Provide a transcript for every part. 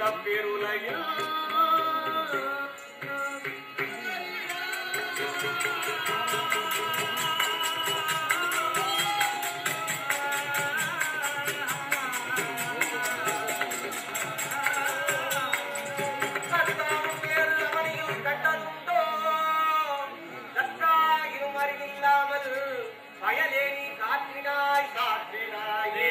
பேருலகில் கட்டாரும் பேரு அவனையும் கட்டதுண்டோ கட்டாயிரும் அறிவில்லாமல் பயலேனி காற்றினாய் காற்றினாயே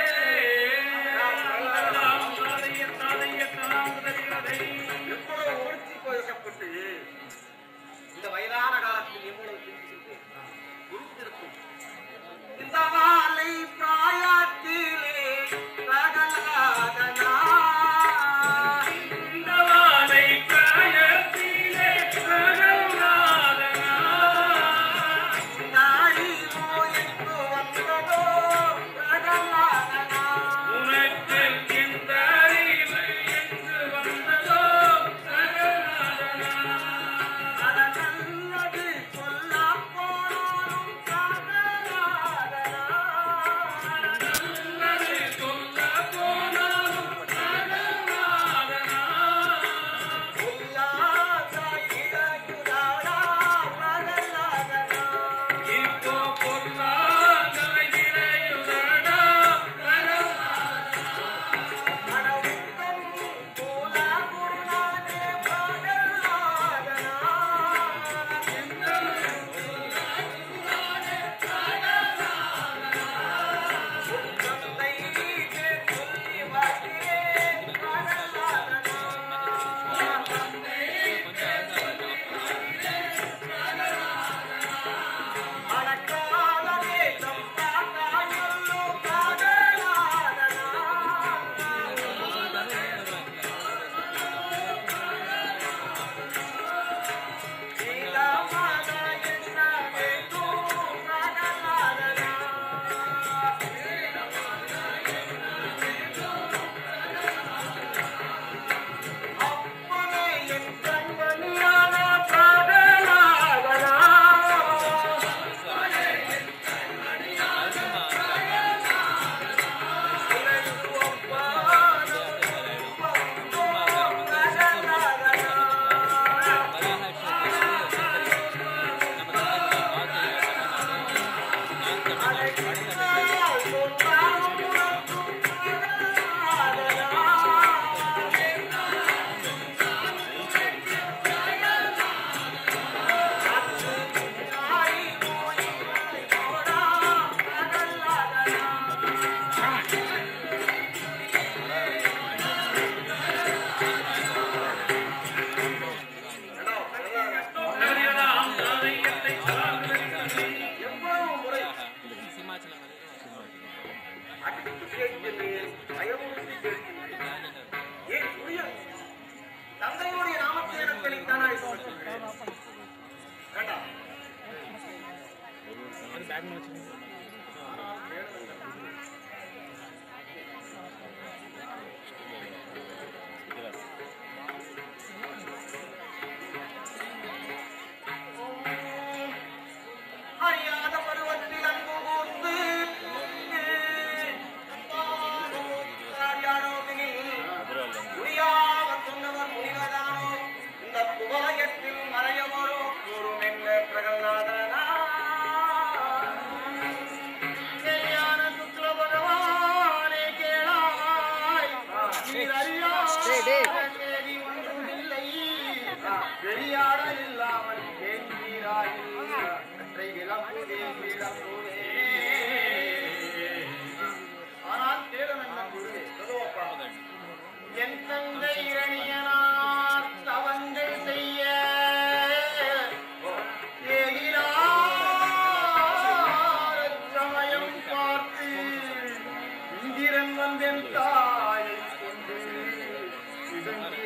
எவ்வளவு உணர்ச்சி கொள்ளப்பட்டு இந்த வயதான காலத்தில் எவ்வளவு சிந்திக்கின்றேன் குறித்திருக்கும் இந்த மாலை பிராயத்திலே ரகலாத நான் இந்த வானை காயத்திலே ரகநாதனா நாடி நோய்க்கு வந்ததோ ரகலாத நான் உனக்கு இந்த அறிவு என்று வந்ததோ ரகநாதனா அத நல்லது சொல்லா போனாலும் ரகலாத நான் நல்லது சொல்ல போனாலும் ரகநாதனா இப்போ பொல்லாத இறையுதடா ரகநாதனா நகரியதாம் நாணயத்தை சார்ந்தது எவ்வளவு முறை அடித்து கேட்கிறேன் பயமுறுத்தி கேட்கிறேன் ஏன் புரிய தந்தையுடைய நாமத்தை எனக்கு அளித்தானா வேண்டாம் அறியாத பருவத்தில் அன்பு கூர்ந்து முடியாமல் சொன்னவர் முனிவதானோ இந்த குவாயத்தில் மறையவரோ கூறும் என்ற பிரகலாதனா சரியான சுக்ல பகவானே கேளாய் நீர் அறியாத செய்தி ஒன்றுமில்லை வெளியாட இல்லாமல் கேட்கிறாயில் கற்றை விளம்புதே விளம்புதே ஆனால் தேடும் என்ன குருவே சொல்லுவப்பா என் தந்தை இரணியனார் தவங்கள் செய்ய ஏகிலார் சமயம் பார்த்து இந்திரன் வந்தென் தாயை கொண்டு இதன்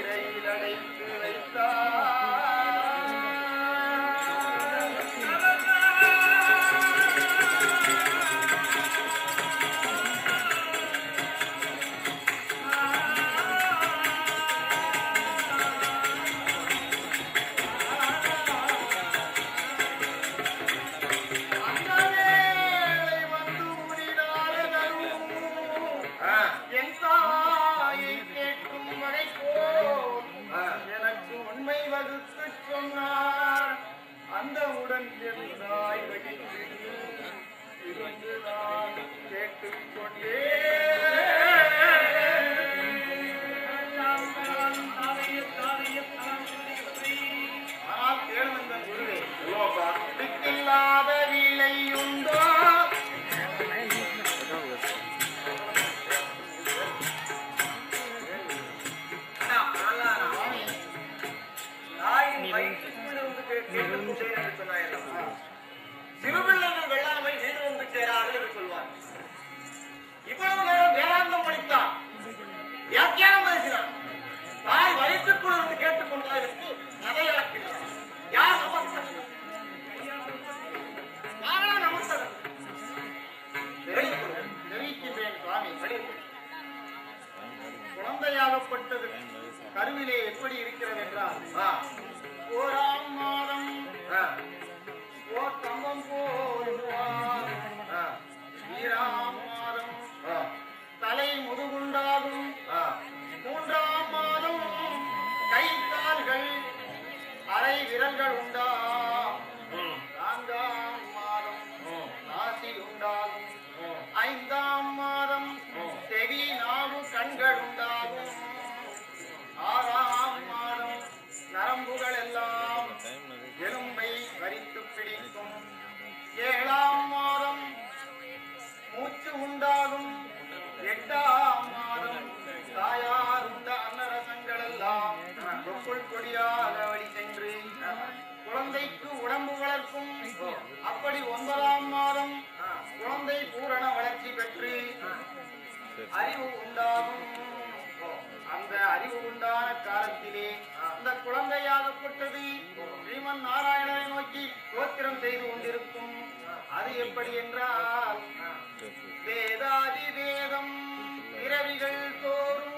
ஆகப்பட்டது கருவிலே எப்படி இருக்கிறது என்றால் ஆ, ஓராம் மாதம் ஆ, ஓர் தம்பம் போடுவார் ஆ, ஈராம் மாதம் ஆ, தலை முதுகுண்டாகும் ஆ. மூன்றாம் மாதம் கை கால்கள் அரை விரல்கள் உண்டா ம், நான்காம் மாதம் ம், நாசி உண்டாகும் ம். ஐந்தாம் மாதம் செவி நாவு கண்கள் உண்டாகும் ஆறாம் மாதம் நரம்புகள் எல்லாம் எலும்பை வரித்து பிடிக்கும் ஏழாம் மாதம் மூச்சு உண்டாகும் எட்டாம் மாதம் தாயார் உண்ட அன்னரசங்கள் எல்லாம் தொப்புள் கொடியாக வழி சென்று குழந்தைக்கு உடம்பு வளர்க்கும் அப்படி ஒன்பதாம் மாதம் குழந்தை பூரண வளர்ச்சி பெற்று அறிவு உண்டாகும் அந்த அறிவு உண்டான காலத்திலே அந்த குழந்தையாகப்பட்டது ஸ்ரீமன் நாராயணனை நோக்கி தோத்திரம் செய்து கொண்டிருக்கும் அது எப்படி என்றால் வேதாதி வேதம் பிறவிகள் தோறும்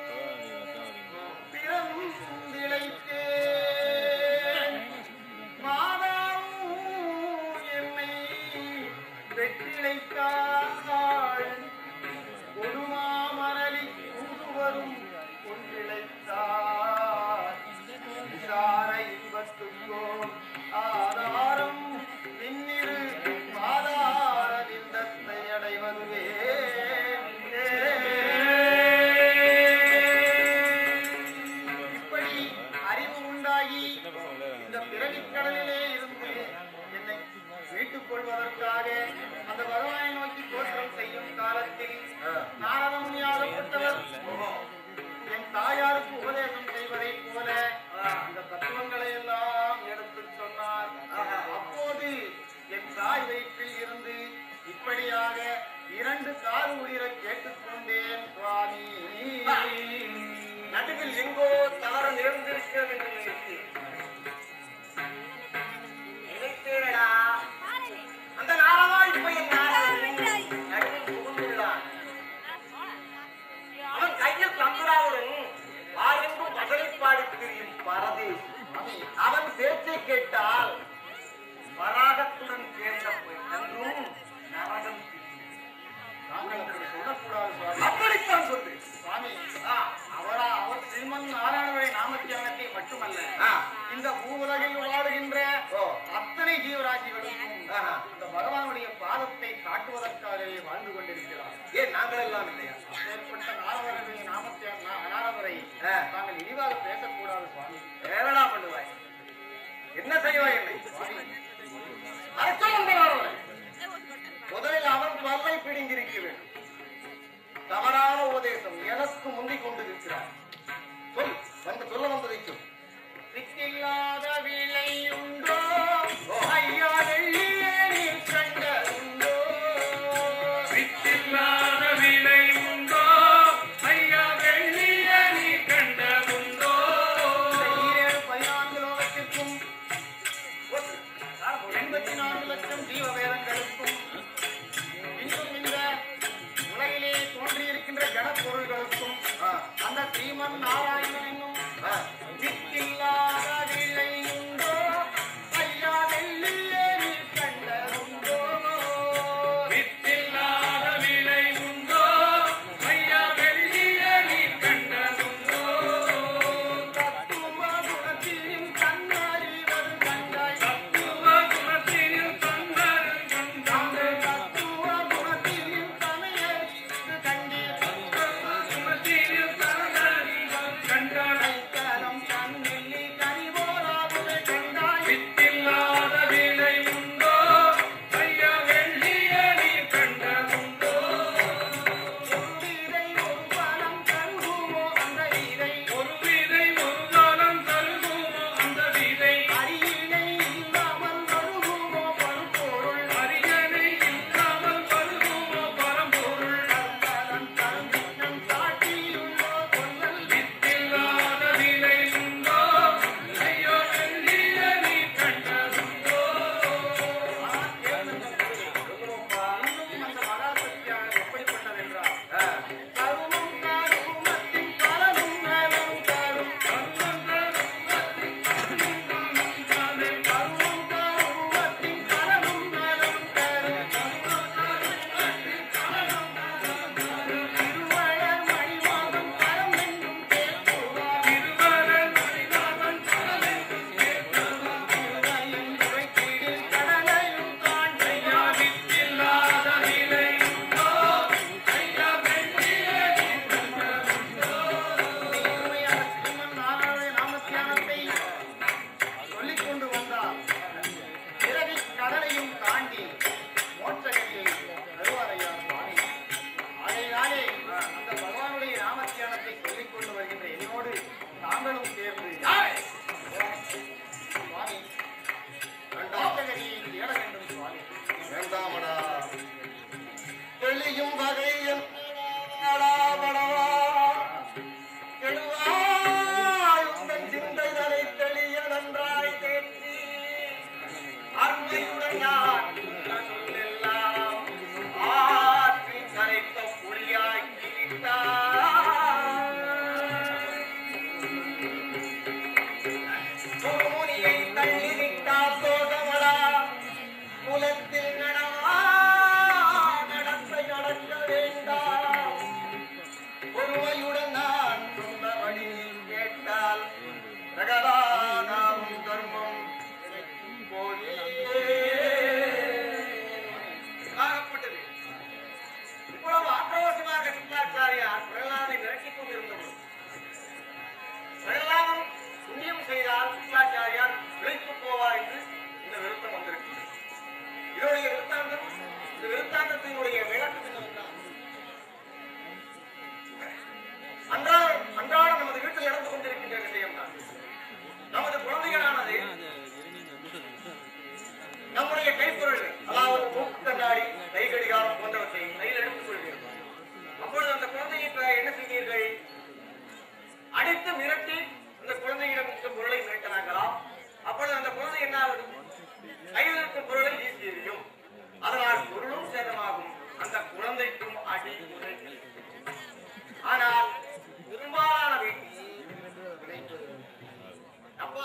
பிறந்திழைத்தேன் மாதாவும் என்னை வெற்றிழைத்தாள் கொடுமாமரளி கூடுவரும் கொன்றிழைத்தார் விசார இன்பத்துக்கோ ஆதாரம் பின்னிரு ஆதார விந்தத்தை அடைவதுவே இப்படி அறிவு உண்டாகி இந்த பிறவிக் கடலிலே இருந்து என்னை மீட்டுக் கொள்வதற்காக அந்த பகவானை நோக்கி தோற்றம் செய்யும் காலத்தில் நாரதமுனியாகப்பட்டவர் என் தாயாருக்கு உபதேசம் செய்வதைப் போல இந்த தத்துவங்களை எல்லாம் எடுத்துச் சொன்னார் அப்போது என் தாய் வயிற்றில் இருந்து இப்படியாக இரண்டு கால் உயிரை கேட்டுக்கொண்டேன் சுவாமி நடுவில் எங்கோ தவறு நேர்ந்திருக்கிறது என்று நினைத்து நினைத்தேனடா அந்த நாரதா இப்ப என் நாரதன் நடுவில் புகுந்துள்ளான் அவன் கையில் தம்புராவுடன் ஆரெங்கும் பசலைப்பாடி திரியும் பரதேசி அவன் பேச்சை கேட்டால் வராகத்துடன் சேர்ந்த பெண்ணும் நரகம் திரியும். நாங்கள் அப்படி சொல்லக்கூடாது சுவாமி அப்படித்தான் சொல்லு சுவாமி அவரா அவர் ஸ்ரீமன் நாராயணவரை நாமத்தியானத்தை மட்டுமல்ல ஆ. இந்த பூவுலகில் வாழுகின்ற ஓ. அத்தனை ஜீவராசிகளுக்கும் ஆஹா. இந்த பகவானுடைய பாதத்தை காட்டுவதற்காகவே வாழ்ந்து கொண்டிருக்கிறார் ஏன் நாங்கள் எல்லாம் இல்லையா அப்பேற்பட்ட நாரதனுடைய நாமத்திய நாரதரை ஆ. தாங்கள் இழிவாக பேசக்கூடாது சுவாமி வேறடா பண்ணுவாய் என்ன செய்வாய் என்னை சுவாமி அர்த்தம் வந்த நாரதனை. முதலில் அவன் பல்லை பிடுங்கிருக்க வேண்டும் தவறான உபதேசம் எனக்கு முந்திக் கொண்டிருக்கிறார் சொல் வந்து சொல்ல வந்ததை சொல் சிக்கில்லாத விலை உண்டோ ஐயா வெள்ளியே நீ கண்ட உண்டோ வித்தில்லாத விலை உண்டோ ஐயா வெள்ளிய நீ கண்டதுண்டோ ஈரேழு பதினான்கு லோகத்திற்கும் எண்பத்தி நான்கு லட்சம் ஜீவ வேதங்களுக்கும் இன்னும் இந்த உலகிலே தோன்றியிருக்கின்ற ஜடப்பொருள்களுக்கும் அந்த ஸ்ரீ சுக்லாச்சாரியார் பிழைத்து போவார் என்று இந்த விருத்தம் வந்திருக்கிறது இதனுடைய விருத்தாந்தம் இந்த விருத்தாந்தத்தினுடைய விளக்கம் என்னவென்றால் அன்றாடம் அன்றாடம் நமது வீட்டில் நடந்து கொண்டிருக்கின்ற விஷயம்தான் நமது குழந்தைகளானது நம்முடைய கைப்பொருள்கள் அதாவது மூக்கு கண்ணாடி கை கடிகாரம் போன்றவற்றை கையில் எடுத்துக் கொள்வீர்கள் அப்பொழுது அந்த குழந்தையை இப்ப என்ன செய்வீர்கள் அடித்து மிரட்டி அந்த குழந்தையிடம் இருக்கும் பொருளை மிரட்டினாங்களாம் அப்பொழுது அந்த குழந்தை என்ன ஆகுது கையில் இருக்கும் பொருளை வீசி எறியும் அதனால் பொருளும் சேதமாகும் அந்த குழந்தைக்கும் அடி உதை. ஆனால் பெரும்பாலான வீட்டில் அப்பா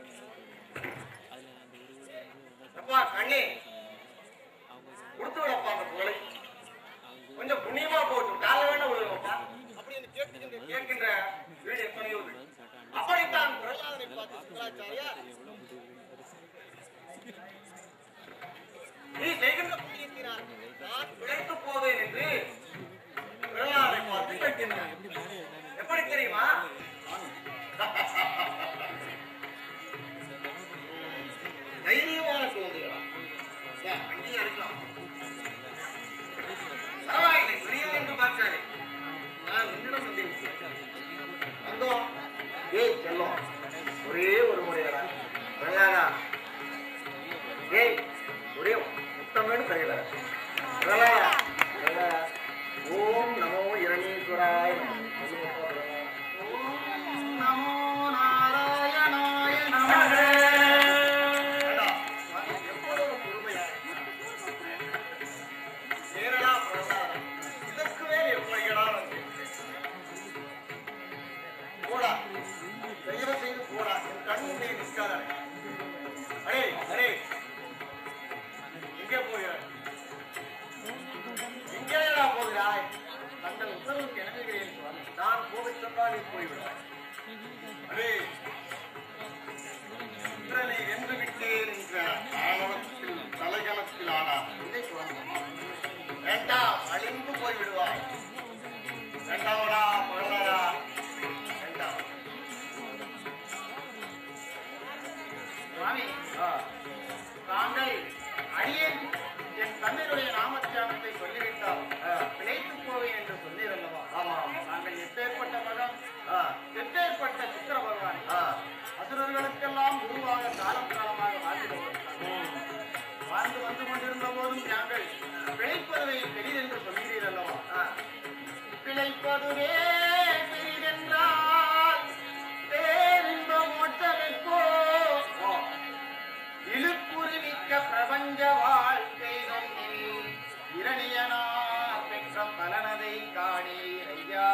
அப்பா கண்ணே கொடுத்து விடப்பா அந்த புகழை கொஞ்சம் புண்ணியமா போட்டும் கால வேண்டாம் விழுவப்பா அப்படின்னு கேட்கின்ற கேட்கின்ற வீடு எத்தனையோ வீடு அப்படித்தான் பிரகலாதனை பார்த்து சுக்கராச்சாரியார் நீ செய்கின்ற புண்ணியத்தினால் நான் பிழைத்து போவேன் என்று பிரகலாதனை பார்த்து கேட்கின்றார் எப்படி தெரியுமா தைரியமான குழந்தைகளா சார், அங்கேயே இருக்கலாம் பரவாயில்லை பெரிய என்று பார்த்தாரு நான் உன்னிடம் வந்திருக்கிறேன் வந்தோம் ஏய் செல்லம் ஒரே ஒரு முறையடா பிரகலாதா ஏய் ஒரே முத்தமேடு தருகிறார் பிரகலாதா பிரகலாதா ஓம் நமோ இரணீஸ்வராய நமः. சொல்லுங்கப்பா பிரகலாதா. ஓம் நமோ நாராயணாய நமः. ஏண்டா, அது எவ்வளவு பொறுமையா சேரடா பிரகலாதா. இதற்கு மேல் எப்படியடா வந்து போடா தயவு செய்து போடா என் கண் முன்னே நிற்காத அடே அடே எங்கே போகிறாய் எங்கேடா போகிறாய் தங்கள் உத்தரவுக்கு இணங்குகிறேன் சுவாமி நான் போக சொன்னால் நீ போய்விடாய் அடே இந்திரனை வென்று விட்டேன் என்ற ஆணவத்தில் தலைகணத்தில் ஆனார் இதை சுவாமி வேண்டாம் அழிந்து போய்விடுவாய் வேண்டாமடா பரவாடா வேண்டாம் சுவாமி ஆ, தாங்கள் அடியேன் என் தந்தையுடைய நாமத்தியானத்தை சொல்லிவிட்டால் ஆ, பிழைத்துப் போவேன் என்று சொன்னீரல்லவா ஆமாம் தாங்கள் எப்பேற்பட்ட மகம் ஆ, எப்பேற்பட்ட சுக்கர பகவான் ஆ, அசுரர்களுக்கெல்லாம் குருவாக காலம் காலமாக வாழ்ந்து கொண்டிருந்தார் ம், வாழ்ந்து வந்து கொண்டிருந்த போதும் தாங்கள் பிழைப்பதுவை பெரிதென்று சொல்கிறீர் அல்லவா ஆ, பிழைப்பதுவே பெரிதென்றால் பேரின்ப மோட்டமிக்கோ ஓ, இழுப்புரிமிக்க பிரபஞ்ச வாழ்க்கை தன்னில் இரணியனா பெற்ற பலனதை காணீர் ஐயா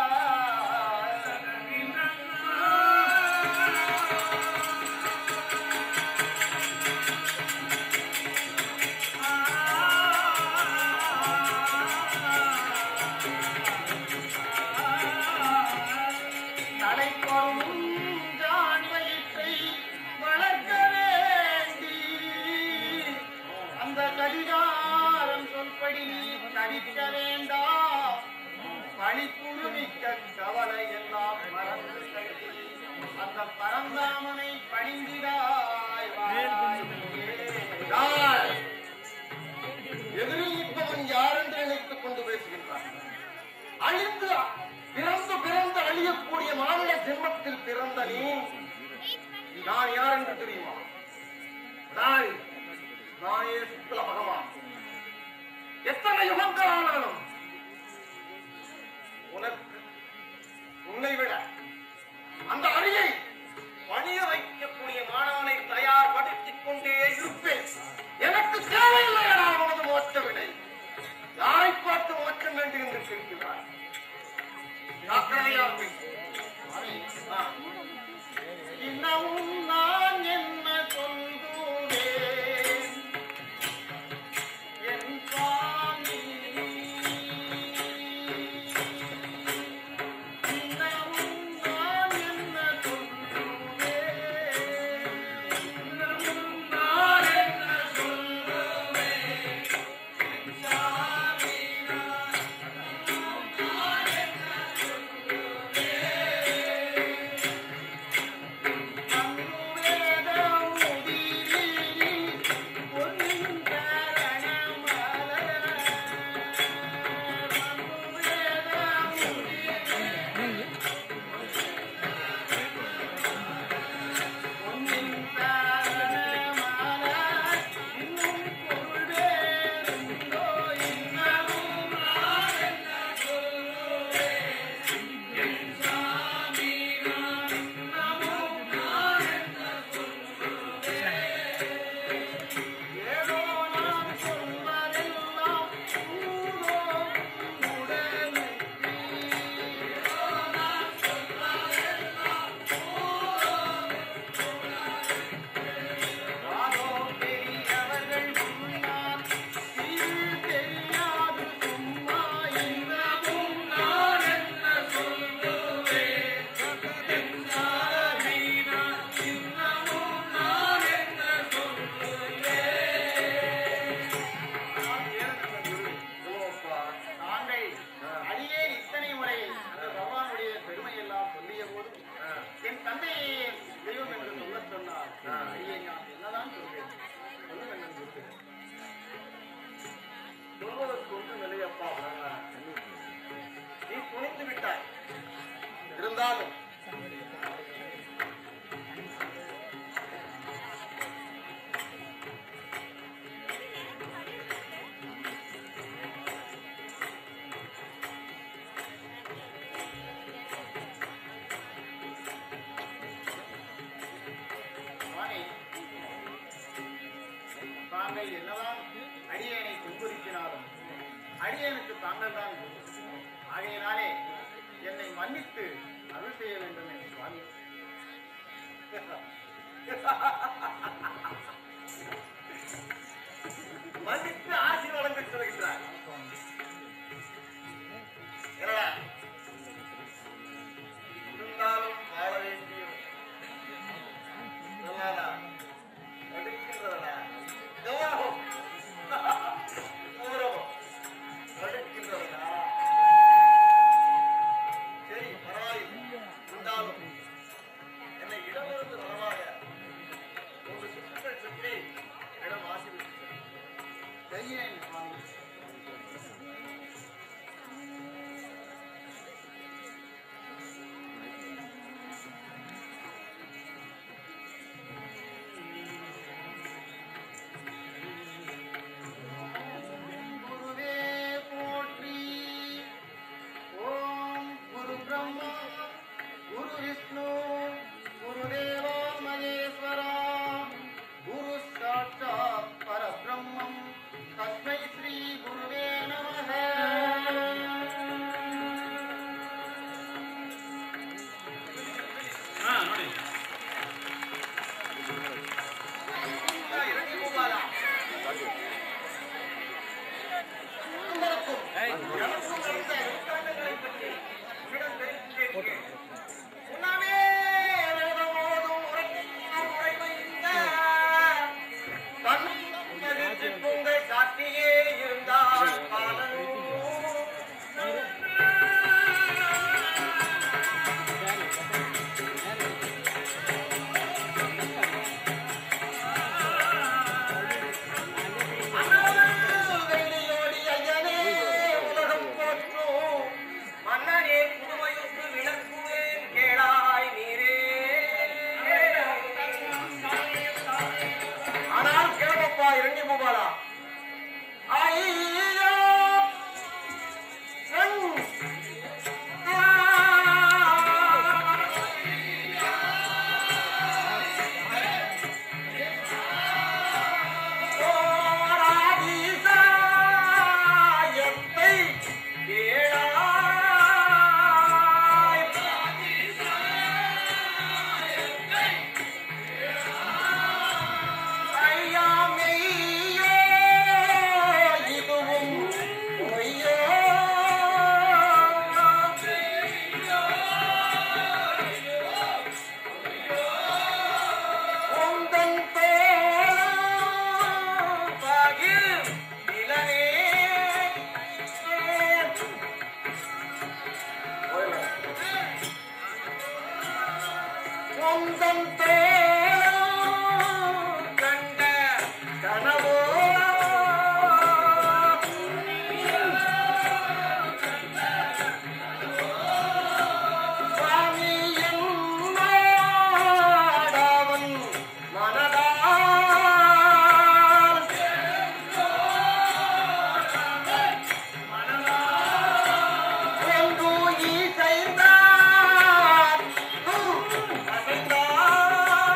தலைப்பொருளும் ஜான் வயிற்றை வளர்க்க வேண்டி அந்த கடிகாரம் சொல்படி நீ தவிக்க வேண்டாம் பழிப்புருமிக்க கவலை எல்லாம் மறந்து கட்டி அந்த பரந்தாமனை பணிந்திடாய் வாழ்க்கையே. யார்? எதிரில் நிற்பவன் யார் என்று நினைத்துக் கொண்டு பேசுகின்றான் அழிந்து பிறந்து பிறந்து அழியக்கூடிய மாநில ஜென்மத்தில் பிறந்த நீ நான் யார் என்று தெரியுமா நான் நானே சுக்ல பகவான் எத்தனை யுகங்கள் ஆனாலும் உனக்கு உன்னை விட அந்த அணியை பணிய வைக்கக்கூடிய மாணவனை தயார்படுத்திக் கொண்டே இருப்பேன் எனக்கு தேவையில்லையடா உனது மோட்ச வினை யாரை பார்த்து மோட்சம் வேண்டும் என்று கேட்கிறார் ஜாக்கிரதையாக பேசு. ஆ. இன்னமும் நான் என்ன சொல்லுவேன் என் சுவாமி இன்னமும் நான் என்ன சொல்லுவேன் இன்னமும் நான் என்ன சொல்லுவேன் என் சுவாமி நான் என்ன சொல்லுவேன் தாங்கள் என்னதான் அடியேனை துன்புறுத்தினாலும் அடியேனுக்கு தாங்கள் தான் குரு. ஆகையினாலே என்னை மன்னித்து அருள் செய்ய வேண்டும் என்று சுவாமி மன்னித்து ஆசி வழங்க சொல்கிறார் என்னடா? இருந்தாலும் வாழ வேண்டியும் சொல்லாதா? தடுக்கின்றதடா. கௌரவம். கௌரவம். தடுக்கின்றதடா. சரி பரவாயில்லை இருந்தாலும் என்னை இடமிருந்து நலமாக மூன்று சுற்றுக்கள் சுற்றி இடம் ஆசிர்வதித்து செய்கிறேன் சுவாமி குருவே போற்றி ஓம் குரு பிரம்மா குரு விஷ்ணு குருதேவோ மகேஸ்வரா குரு சாட்சாத் பரபிரம்மம் தஸ்மை ஸ்ரீ குருவே நமः ஆ ನೋಡಿ இறங்கி போவாரா உங்களுக்கும் எனக்கும் நடந்த யுத்தங்களைப் பற்றி உன்னிடம் தெரிந்து கேட்கிறேன். முன்னமே வேதமோதும் உரைக்கும் உரைமைந்த தன்னும் பொங்கல் காட்டியே இருந்தால் பாலன் வெள்ளியோடி ஐயனே உலகம் போற்றும் மன்னனே புதுமையுற்று விளக்குவேன் கேளாய் நீரே ஆனால் கிளம்பப்பா இறங்கி போவாளா ஐயோ கண். ஆ. போராடிசாயத்தை கேளாய். ஐயா மெய்யோ, இதுவும் பொய்யோ. உந்தன் தோளாகில் நிலவே. உந்தன் தோளால் கண்ட கனவோ சுவாமி என்னாடவன் மனதால் ஒன்று இசைந்தார் அசைந்தார்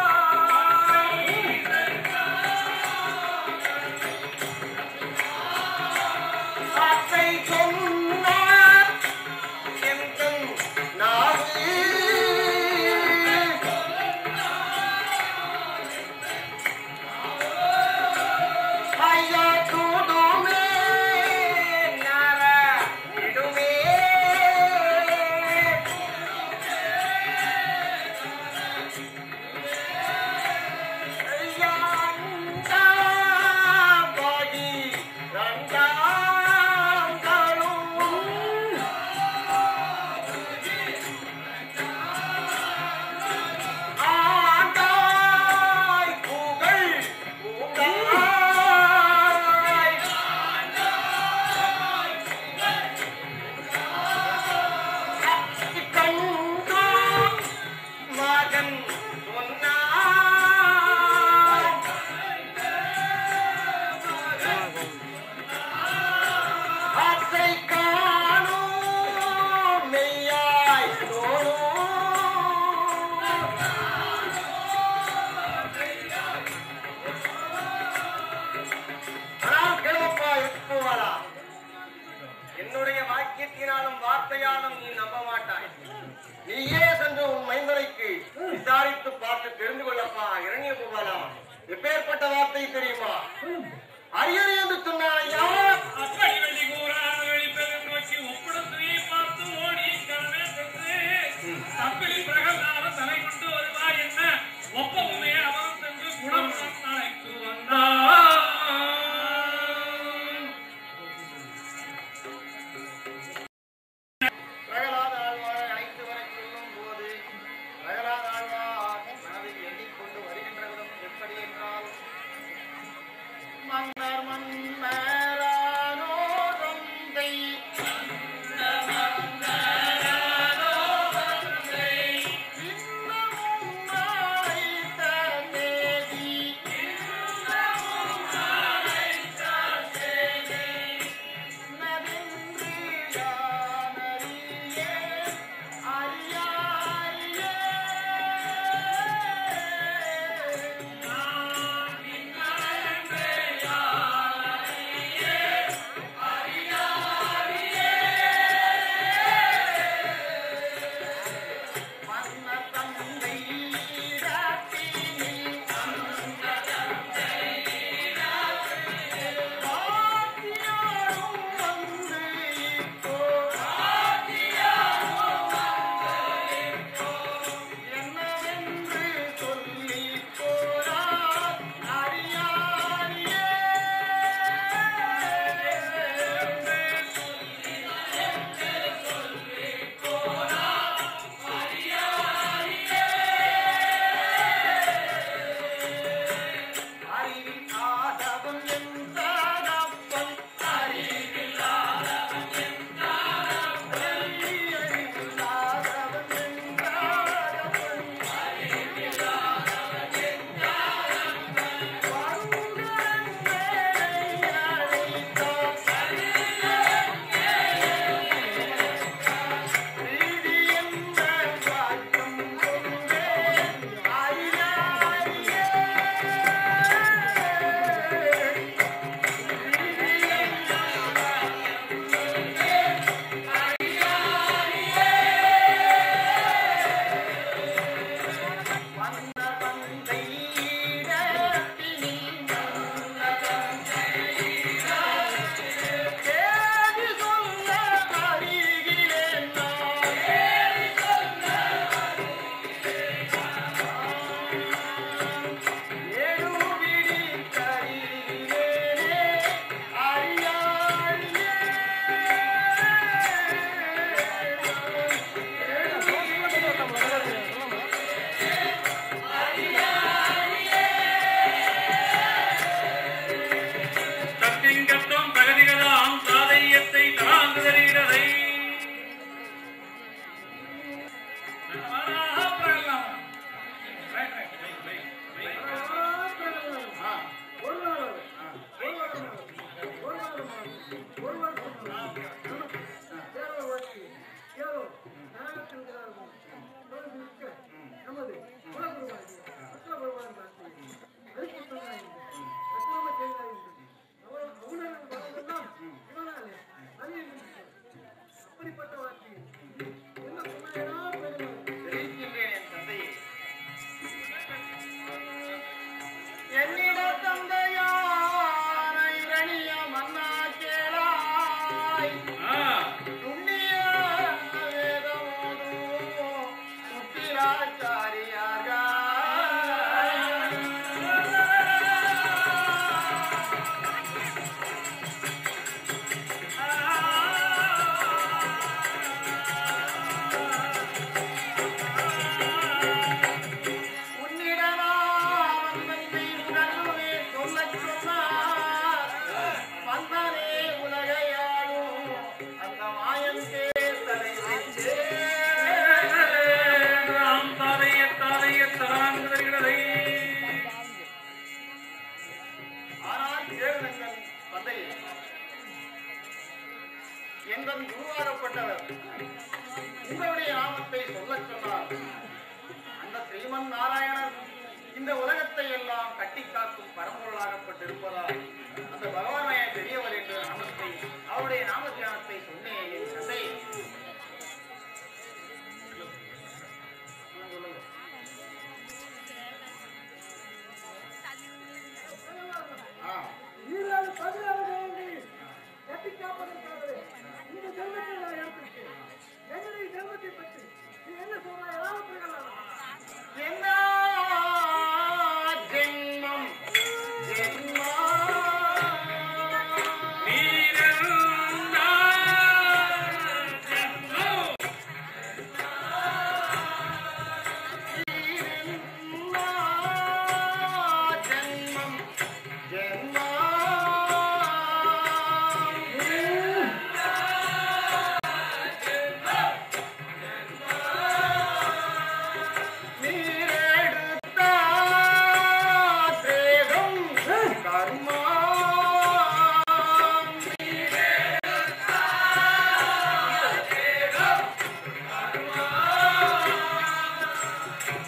வார்த்தை தெரியுமா அரியணை என்று சொன்னால் ஐயா அப்படி வெள்ளி கூறார் வெளிப்பெரும் நோக்கி ஒப்பிடுத்துவை பார்த்து ஓடி கலவே சென்று தப்பிலி பிரகலாத தலை கொண்டு வருவார் என்ன ஒப்பவுமே அவரும் சென்று குணமுடன் அழைத்து வந்தார் பிரகலாத ஆழ்வாரை அழைத்து வரச் சொல்லும் போது பிரகலாத ஆழ்வார் மனதில் எண்ணிக்கொண்டு வருகின்ற விதம் எப்படி என்றால் மன்னர் மன்னரானோ தந்தை இன்னமும் நாளைத்த தேதி நதின்று யானறியே அறியாரியே மன்ன தந்தை ராத்தினில் வாத்தியாரும் வந்து இப்போ என்னவென்று சொல்லி போனார் அறியாரியே அறிவில் ஆதவன் என்றாதப்பன் அறிவில் ஆதவன் என்றாதப்பன் அறிவில் ஆதவன் என்றாதப்பன் அறிவில் ஆதவன் என்றாதப்பன் வருடன் மேலை அழைத்தார் நீதி என்ற வாக்கம் கொண்டே அறியாரியே வந்த தந்தை இடத்தினில் வந்த தந்தை தேடி சொல்ல அறிகிறேன் நான் ஏழுவிடி கரியிலே அறியாரியே தத்திங்கத்தம் தகதிகளாம் சாதையத்தை தராங்குதறிகிறதை அப்படிப்பட்ட வார்த்தை என்ன சொன்னா தெரிவிக்கின்றேன் என் தந்தையே என்னிட தந்தையான இரணிய மன்னா கேளாய் துண்ணிய வேதமோதும் முத்திராச்சாரியாக உன்னிடமா வந்தன்னை உணர்வுமே சொல்லச் சொன்னார். வந்தனே உலகையாளும் அந்த மாயன் பேர் தலை வைத்தே. ராம் தாதைய தாதைய தராங்குதறிகிறதை ஆனால் தேவனங்கன் தந்தையே, எங்கள் குருவாகப்பட்டவர் உங்களுடைய நாமத்தை சொல்லச் சொன்னார் அந்த ஸ்ரீமன் நாராயணர் இந்த உலகத்தை எல்லாம் கட்டி காக்கும் பரம்பொருளாகப்பட்டிருப்பதால் அந்த பகவானே பெரியவர் என்ற நாமத்தை அவருடைய நாம தியானத்தை சொன்னேன் என் தந்தை சொல்லுங்க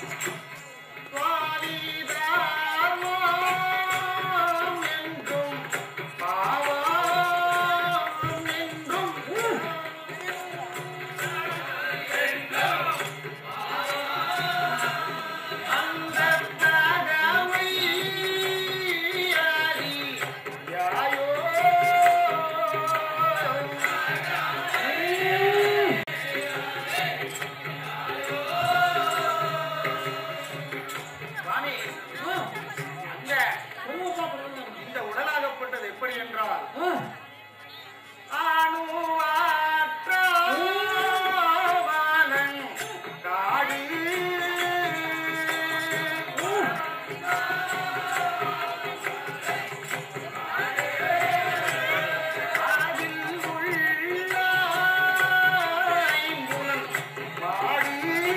சுவாமிதானம் என்றும் பாவம் என்றும் அந்த தகவை அறியாயோ சுவாமி அந்த இந்த உடலாகப்பட்டது எப்படி என்றால் அணுவாற்றவாளன் காடு அதில் உள்ள ஐம்புலன் மாடு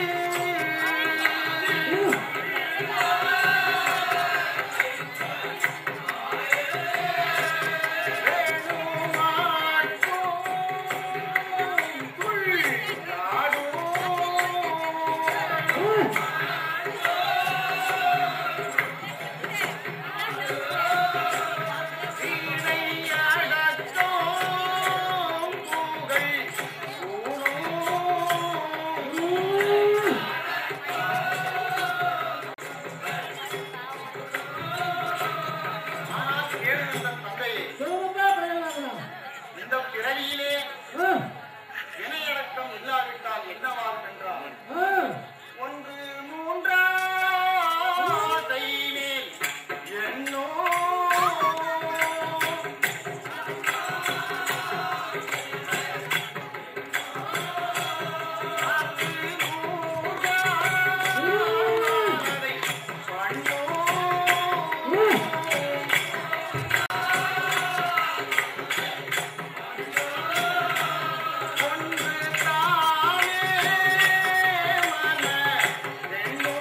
இந்த பிறவியிலே வினையடக்கம் இல்லாவிட்டால் என்னவாகும் என்றால் ஒன்று மூன்றாதை மேல் என்னோ அது மூன்றாதை பண்ணோ ஒன்று தானே மன ரெண்டோ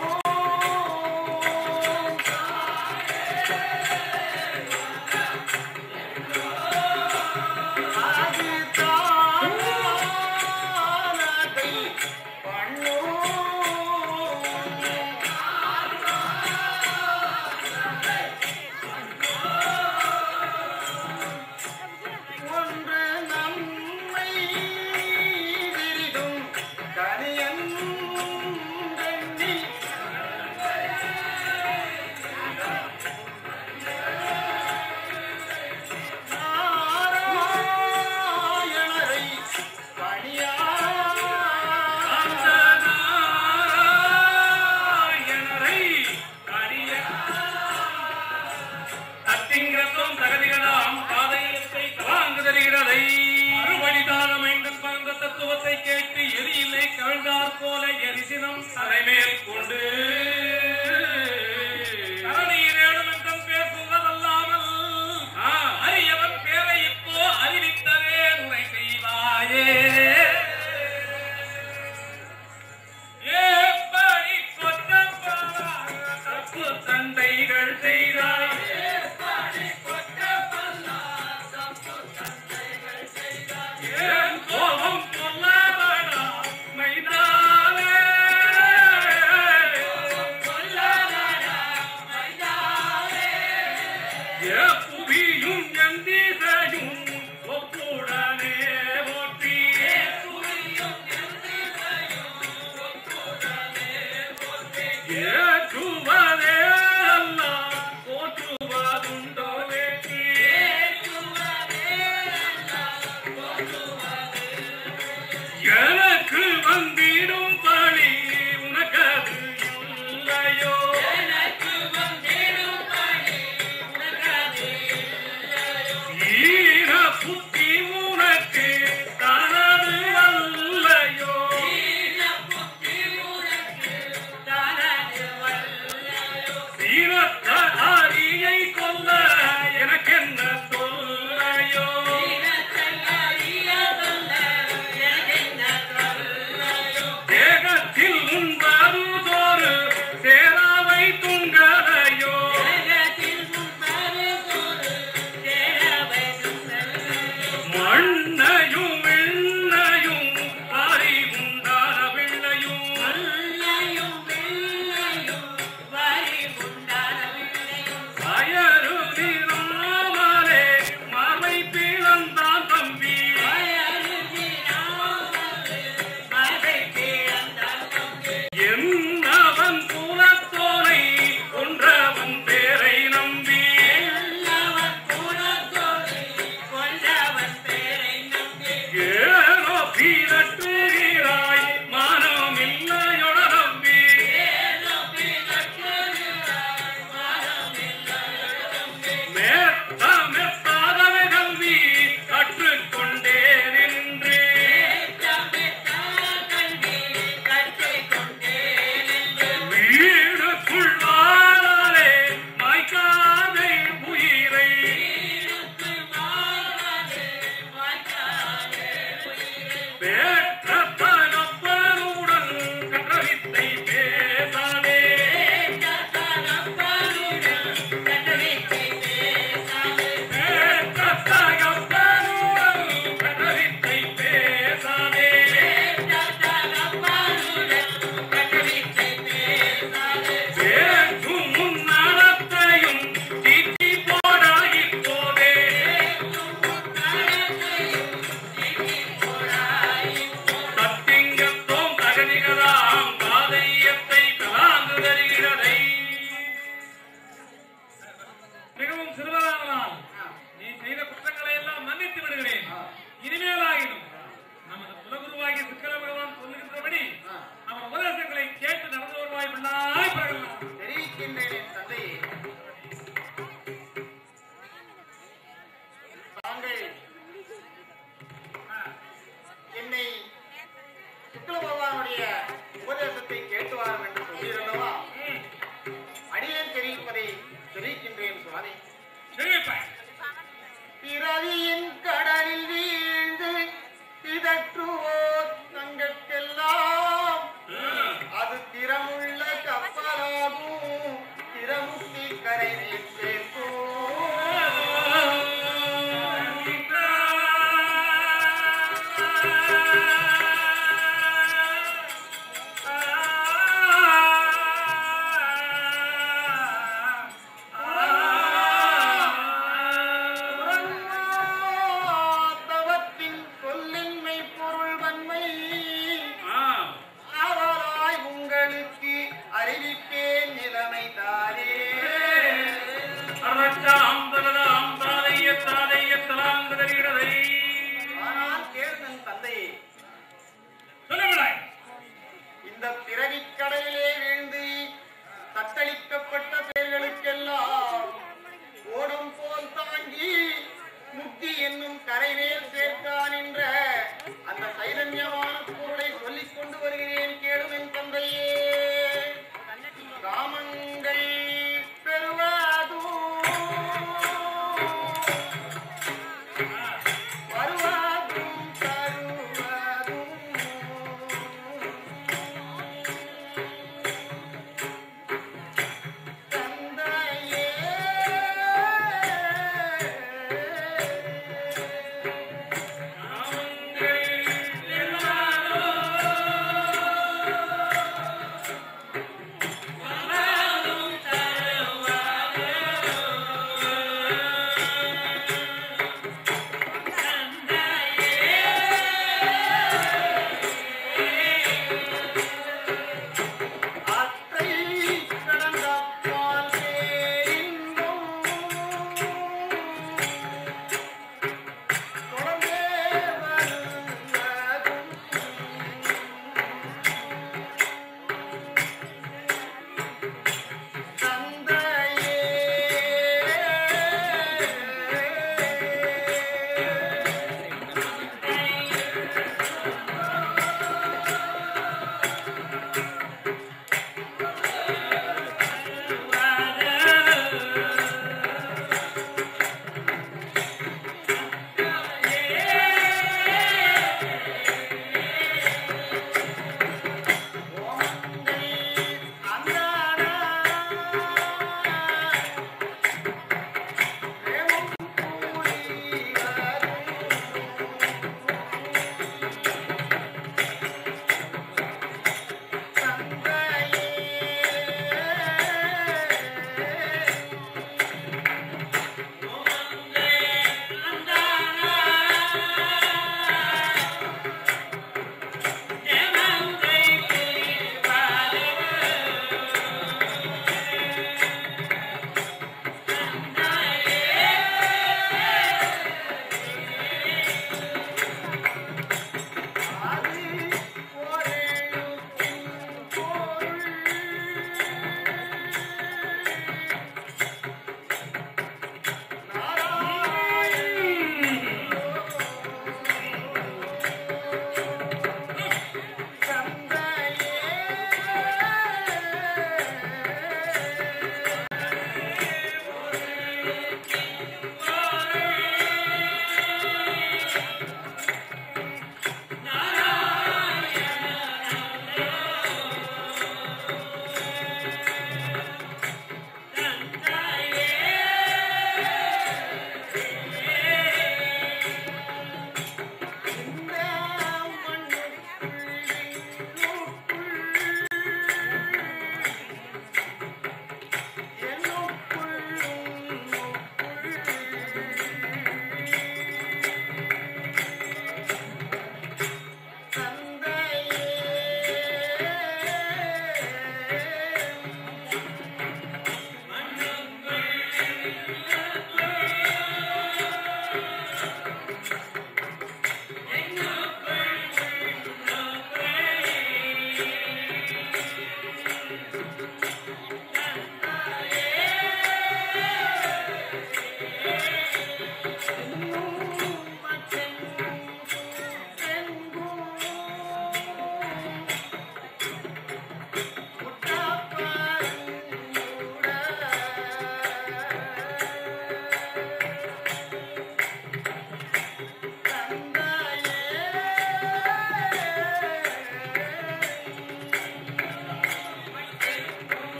அது தானதை பண்ணோ ஒன்று நம்மை விரிதும் கனியன் நாராயணரை பணியா அந்த நாராயணரை அடிய தத்திங்கிறதும் தகதிகளாம் பாதையத்தை கலாங்கு தருகிறதை அறுபடிதானம் எங்கள் பரந்த தத்துவத்தை கேட்டு எரியில்லை கவிழ்ந்தார் போல எரிசினம் தலைமேல் கொண்டு கரநீரேடும் என்றும் பேசுவதல்லாமல் ஆ, அரியவன் பேரை இப்போ அறிவித்தவே உரை செய்வாயே ஏப்படி கொட்டப்படாத தப்பு தந்தைகள் செய்தாய் ஏன் கோபம் கொல்லாதடா மைதானே ஏ புவியும் என் திசையும் ஒப்புடனே ஓட்டி ஏற்றுவதே அல்ல போற்றுவதுண்டோ வேற்றி எனக்கு வந்திடும் பணி உனக்கது இல்லையோ ஈர புத்தி உனக்கு தனது அல்லையோ தானது வல்ல அறிவிப்பேன் நிலைமை தானே ஆனால் கேள்வன் தந்தையே இந்த பிறவிக் கடலிலே வீழ்ந்து தத்தளிக்கப்பட்ட பேர்களுக்கெல்லாம் ஓடம் போல் தாங்கி முக்தி என்னும் கரைவேல் சேர்த்தான் என்ற அந்த சைதன்யமான பொருளை சொல்லிக் கொண்டு வருகிறேன் கேளும் என் தந்தையே காமங்கள் பெறுவதும் வருவதும் தருவதும் தந்தையே அத்தை கடந்த பால் பேரின்பம் தொடர்ந்தே வருவதும் தந்தையே